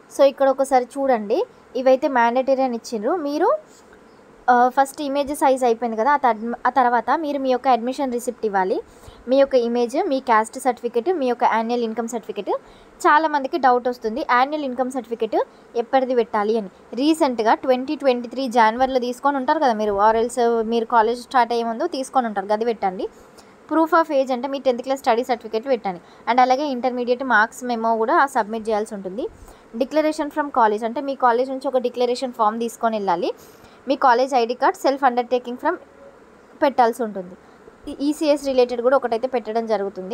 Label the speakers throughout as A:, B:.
A: so ఇక్కడ ఒకసారి చూడండి ఇవైతే మ్యాండేటరీ అని ఇచ్చిండ్రు మీరు ఫస్ట్ ఇమేజ్ సైజ్ అయిపోయింది కదా ఆ తర్- ఆ తర్వాత మీరు మీ యొక్క అడ్మిషన్ రిసిప్ట్ ఇవ్వాలి మీ యొక్క ఇమేజ్ మీ క్యాస్ట్ సర్టిఫికేట్ మీ యొక్క యాన్యువల్ ఇన్కమ్ సర్టిఫికేట్ చాలా మందికి డౌట్ వస్తుంది యాన్యువల్ ఇన్కమ్ సర్టిఫికేట్ ఎప్పటిది పెట్టాలి అని రీసెంట్గా ట్వంటీ ట్వంటీ త్రీ జనవరిలో తీసుకొని ఉంటారు కదా మీరు ఆర్ఎల్స్ మీరు కాలేజ్ స్టార్ట్ అయ్యే ముందు తీసుకొని ఉంటారు అది పెట్టండి ప్రూఫ్ ఆఫ్ ఏజ్ అంటే మీ టెన్త్ క్లాస్ స్టడీ సర్టిఫికేట్ పెట్టండి అండ్ అలాగే ఇంటర్మీడియట్ మార్క్స్ మెమో కూడా సబ్మిట్ చేయాల్సి ఉంటుంది డిక్లరేషన్ ఫ్రమ్ కాలేజ్ అంటే మీ కాలేజ్ నుంచి ఒక డిక్లరేషన్ ఫామ్ తీసుకొని వెళ్ళాలి మీ college ID card self undertaking from పెట్టాల్సి ఉంటుంది ఈసీఎస్ రిలేటెడ్ కూడా ఒకటైతే పెట్టడం జరుగుతుంది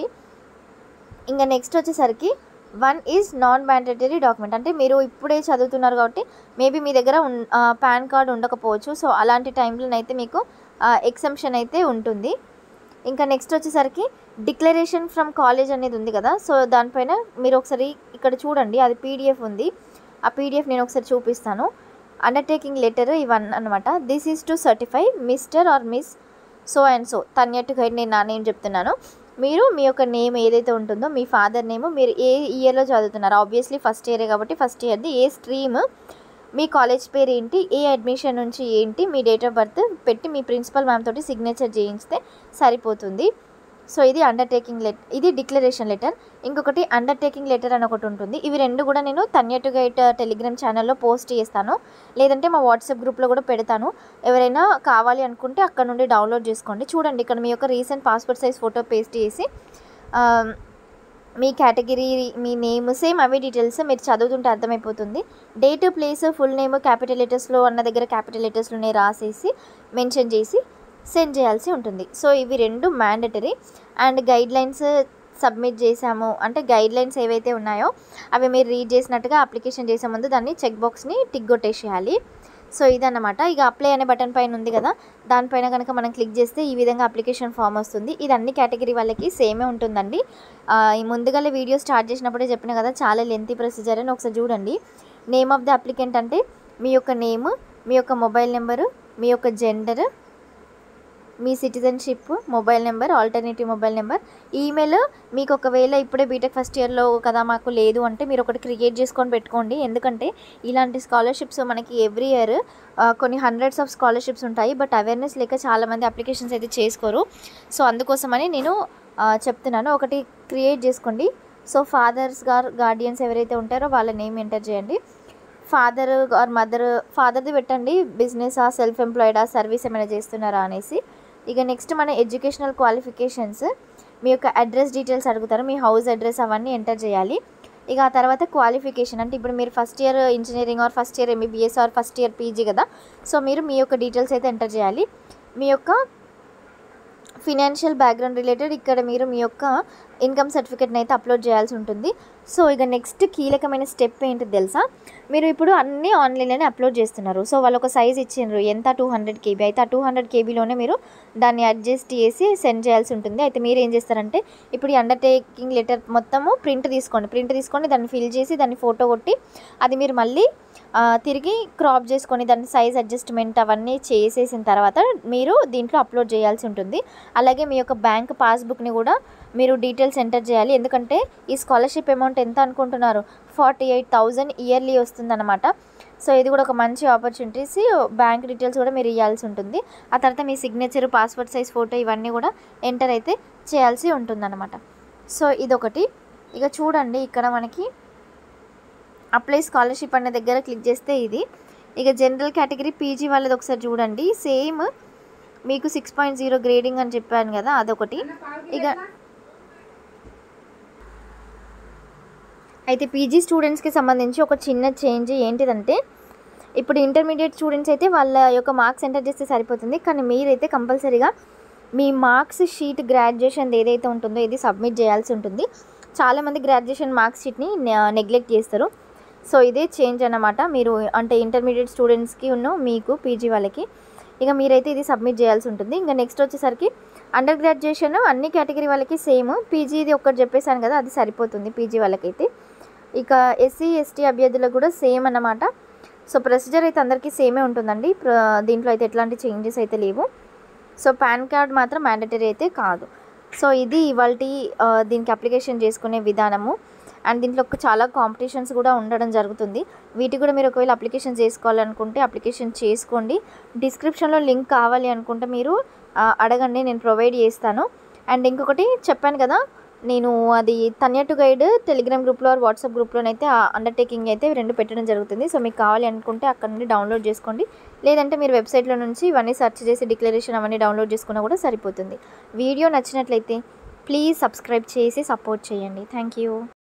A: ఇంకా నెక్స్ట్ వచ్చేసరికి one is non mandatory document అంటే మీరు ఇప్పుడే చదువుతున్నారు కాబట్టి మేబీ మీ దగ్గర పాన్ కార్డ్ ఉండకపోవచ్చు సో అలాంటి టైంలోనైతే మీకు ఎగ్జంప్షన్ అయితే ఉంటుంది ఇంకా నెక్స్ట్ వచ్చేసరికి డిక్లరేషన్ ఫ్రమ్ కాలేజ్ అనేది ఉంది కదా సో దానిపైన మీరు ఒకసారి ఇక్కడ చూడండి అది పీడిఎఫ్ ఉంది ఆ పీడిఎఫ్ నేను ఒకసారి చూపిస్తాను అండర్టేకింగ్ లెటర్ ఇవన్నీ అనమాట this is to certify mister or miss so and so తన్యట్టు గైడ్ నేను నా నేమ్ చెప్తున్నాను మీరు మీ యొక్క నేమ్ ఏదైతే ఉంటుందో మీ ఫాదర్ నేమ్ మీరు ఏ ఇయర్లో చదువుతున్నారు ఆబ్వియస్లీ ఫస్ట్ ఇయరే కాబట్టి ఫస్ట్ ఇయర్ది ఏ స్ట్రీమ్ మీ కాలేజ్ పేరు ఏంటి ఏ అడ్మిషన్ నుంచి ఏంటి మీ డేట్ ఆఫ్ బర్త్ పెట్టి మీ ప్రిన్సిపల్ మ్యామ్ తోటి సిగ్నేచర్ చేయిస్తే సరిపోతుంది సో ఇది అండర్టేకింగ్ లెటర్ ఇది డిక్లరేషన్ లెటర్ ఇంకొకటి అండర్టేకింగ్ లెటర్ అని ఒకటి ఉంటుంది ఇవి రెండు కూడా నేను తన్యటు గైట్ టెలిగ్రామ్ ఛానల్లో పోస్ట్ చేస్తాను లేదంటే మా వాట్సాప్ గ్రూప్లో కూడా పెడతాను ఎవరైనా కావాలి అనుకుంటే అక్కడ నుండి డౌన్లోడ్ చేసుకోండి చూడండి ఇక్కడ మీ యొక్క recent passport size photo paste చేసి ఆ, మీ కేటగిరీ మీ నేమ్ సేమ్ అవే డీటెయిల్స్ మీరు చదువుతుంటే అర్థమైపోతుంది date place full name capital లెటర్స్లో అన్న దగ్గర క్యాపిటల్ లెటర్స్లోనే రాసేసి మెన్షన్ చేసి సెండ్ చేయాల్సి ఉంటుంది సో ఇవి రెండు mandatory and guidelines submit చేసాము అంటే గైడ్ లైన్స్ ఏవైతే ఉన్నాయో అవి మీరు రీడ్ చేసినట్టుగా అప్లికేషన్ చేసే ముందు దాన్ని చెక్ బాక్స్ని టిక్ కొట్టేసేయాలి సో ఇదన్నమాట ఇక అప్లై అనే బటన్ పైన ఉంది కదా దానిపైన కనుక మనం క్లిక్ చేస్తే ఈ విధంగా అప్లికేషన్ ఫామ్ వస్తుంది ఇది అన్ని కేటగిరీ వాళ్ళకి సేమే ఉంటుందండి ఆ, ఈ ముందుగానే వీడియో స్టార్ట్ చేసినప్పుడే చెప్పిన కదా చాలా లెంతీ ప్రొసీజర్ అని ఒకసారి చూడండి నేమ్ ఆఫ్ ది అప్లికెంట్ అంటే మీ యొక్క నేమ్ మీ యొక్క మొబైల్ నెంబరు మీ యొక్క జెండర్ మీ citizenship mobile number alternative mobile number email మీకు ఒకవేళ ఇప్పుడే బీటెక్ ఫస్ట్ ఇయర్లో కదా మాకు లేదు అంటే మీరు ఒకటి క్రియేట్ చేసుకొని పెట్టుకోండి ఎందుకంటే ఇలాంటి స్కాలర్షిప్స్ మనకి ఎవ్రీ ఇయర్ కొన్ని హండ్రెడ్స్ ఆఫ్ స్కాలర్షిప్స్ ఉంటాయి బట్ అవేర్నెస్ లేక చాలామంది అప్లికేషన్స్ అయితే చేసుకోరు సో అందుకోసమని నేను ఆ, చెప్తున్నాను ఒకటి క్రియేట్ చేసుకోండి సో ఫాదర్స్ గారు గార్డియన్స్ ఎవరైతే ఉంటారో వాళ్ళ నేమ్ ఎంటర్ చేయండి ఫాదర్ ఆర్ మదర్ ఫాదర్ది పెట్టండి బిజినెసా సెల్ఫ్ ఎంప్లాయిడా సర్వీస్ ఏమైనా చేస్తున్నారా అనేసి ఇక నెక్స్ట్ మన ఎడ్యుకేషనల్ క్వాలిఫికేషన్స్ మీ యొక్క అడ్రస్ డీటెయిల్స్ అడుగుతారు మీ హౌస్ అడ్రస్ అవన్నీ ఎంటర్ చేయాలి ఇక ఆ తర్వాత క్వాలిఫికేషన్ అంటే ఇప్పుడు మీరు first year engineering or first year MBBS or first year PG కదా సో మీరు మీ యొక్క డీటెయిల్స్ అయితే ఎంటర్ చేయాలి మీ యొక్క ఫినాన్షియల్ బ్యాక్గ్రౌండ్ రిలేటెడ్ ఇక్కడ మీరు మీ యొక్క ఇన్కమ్ సర్టిఫికేట్ని అయితే అప్లోడ్ చేయాల్సి ఉంటుంది సో ఇక నెక్స్ట్ కీలకమైన స్టెప్ ఏంటి తెలుసా మీరు ఇప్పుడు అన్నీ ఆన్లైన్లోనే అప్లోడ్ చేస్తున్నారు సో వాళ్ళు ఒక సైజ్ ఇచ్చిండ్రు ఎంత టూ హండ్రెడ్ కేబీ అయితే ఆ టూ హండ్రెడ్ కేబీలోనే మీరు దాన్ని అడ్జస్ట్ చేసి సెండ్ చేయాల్సి ఉంటుంది అయితే మీరు ఏం చేస్తారంటే ఇప్పుడు ఈ అండర్టేకింగ్ లెటర్ మొత్తము ప్రింట్ తీసుకోండి ప్రింట్ తీసుకొని దాన్ని ఫిల్ చేసి దాన్ని ఫోటో కొట్టి అది మీరు మళ్ళీ ఆ, తిరిగి క్రాప్ చేసుకొని దాని సైజ్ అడ్జస్ట్మెంట్ అవన్నీ చేసేసిన తర్వాత మీరు దీంట్లో అప్లోడ్ చేయాల్సి ఉంటుంది అలాగే మీ యొక్క బ్యాంక్ పాస్బుక్ని కూడా మీరు డీటెయిల్స్ ఎంటర్ చేయాలి ఎందుకంటే ఈ స్కాలర్షిప్ అమౌంట్ ఎంత అనుకుంటున్నారు ఫార్టీ ఎయిట్ థౌజండ్ ఇయర్లీ వస్తుందన్నమాట సో ఇది కూడా ఒక మంచి ఆపర్చునిటీస్ బ్యాంక్ డీటెయిల్స్ కూడా మీరు ఇవ్వాల్సి ఉంటుంది ఆ తర్వాత మీ సిగ్నేచర్ పాస్పోర్ట్ సైజ్ ఫోటో ఇవన్నీ కూడా ఎంటర్ అయితే చేయాల్సి ఉంటుందన్నమాట సో ఇదొకటి ఇక చూడండి ఇక్కడ మనకి అప్లై స్కాలర్షిప్ అనే దగ్గర క్లిక్ చేస్తే ఇది ఇక జనరల్ కేటగిరీ పీజీ వాళ్ళది ఒకసారి చూడండి సేమ్ మీకు సిక్స్ పాయింట్ జీరో గ్రేడింగ్ అని చెప్పాను కదా అదొకటి ఇక అయితే పీజీ స్టూడెంట్స్కి సంబంధించి ఒక చిన్న చేంజ్ ఏంటిదంటే ఇప్పుడు ఇంటర్మీడియట్ స్టూడెంట్స్ అయితే వాళ్ళ యొక్క మార్క్స్ ఎంటర్ చేస్తే సరిపోతుంది కానీ మీరైతే కంపల్సరీగా మీ మార్క్స్ షీట్ గ్రాడ్యుయేషన్ ఏదైతే ఉంటుందో ఇది సబ్మిట్ చేయాల్సి ఉంటుంది చాలామంది గ్రాడ్యుయేషన్ మార్క్స్ షీట్ని నెగ్లెక్ట్ చేస్తారు సో ఇదే చేంజ్ అన్నమాట మీరు అంటే ఇంటర్మీడియట్ స్టూడెంట్స్కి ఉన్న మీకు పీజీ వాళ్ళకి ఇక మీరైతే ఇది సబ్మిట్ చేయాల్సి ఉంటుంది ఇంకా నెక్స్ట్ వచ్చేసరికి అండర్ గ్రాడ్యుయేషన్ అన్ని కేటగిరీ వాళ్ళకి సేమ్ పీజీది ఒక్కటి చెప్పేశాను కదా అది సరిపోతుంది పీజీ వాళ్ళకైతే ఇక ఎస్సీ ఎస్టీ అభ్యర్థులకు కూడా సేమ్ అన్నమాట సో ప్రొసీజర్ అయితే అందరికీ సేమే ఉంటుందండి ప్ర- దీంట్లో అయితే ఎట్లాంటి చేంజెస్ అయితే లేవు సో పాన్ కార్డ్ మాత్రం మ్యాండటరీ అయితే కాదు సో ఇది ఇవాళ దీనికి అప్లికేషన్ చేసుకునే విధానము అండ్ దీంట్లో ఒక చాలా కాంపిటీషన్స్ కూడా ఉండడం జరుగుతుంది వీటి కూడా మీరు ఒకవేళ అప్లికేషన్ చేసుకోవాలనుకుంటే అప్లికేషన్ చేసుకోండి డిస్క్రిప్షన్లో లింక్ కావాలి అనుకుంటే మీరు ఆ, అడగండి నేను ప్రొవైడ్ చేస్తాను అండ్ ఇంకొకటి చెప్పాను కదా నేను అది తన్య టు గైడ్ టెలిగ్రామ్ గ్రూప్లో ఆర్ వాట్సాప్ గ్రూప్లోనైతే ఆ అండర్టేకింగ్ అయితే రెండు పెట్టడం జరుగుతుంది సో మీకు కావాలి అనుకుంటే అక్కడ నుండి డౌన్లోడ్ చేసుకోండి లేదంటే మీరు వెబ్సైట్లో నుంచి ఇవన్నీ సెర్చ్ చేసి డిక్లరేషన్ అవన్నీ డౌన్లోడ్ చేసుకున్నా కూడా సరిపోతుంది వీడియో నచ్చినట్లయితే ప్లీజ్ సబ్స్క్రైబ్ చేసి సపోర్ట్ చేయండి థ్యాంక్ యూ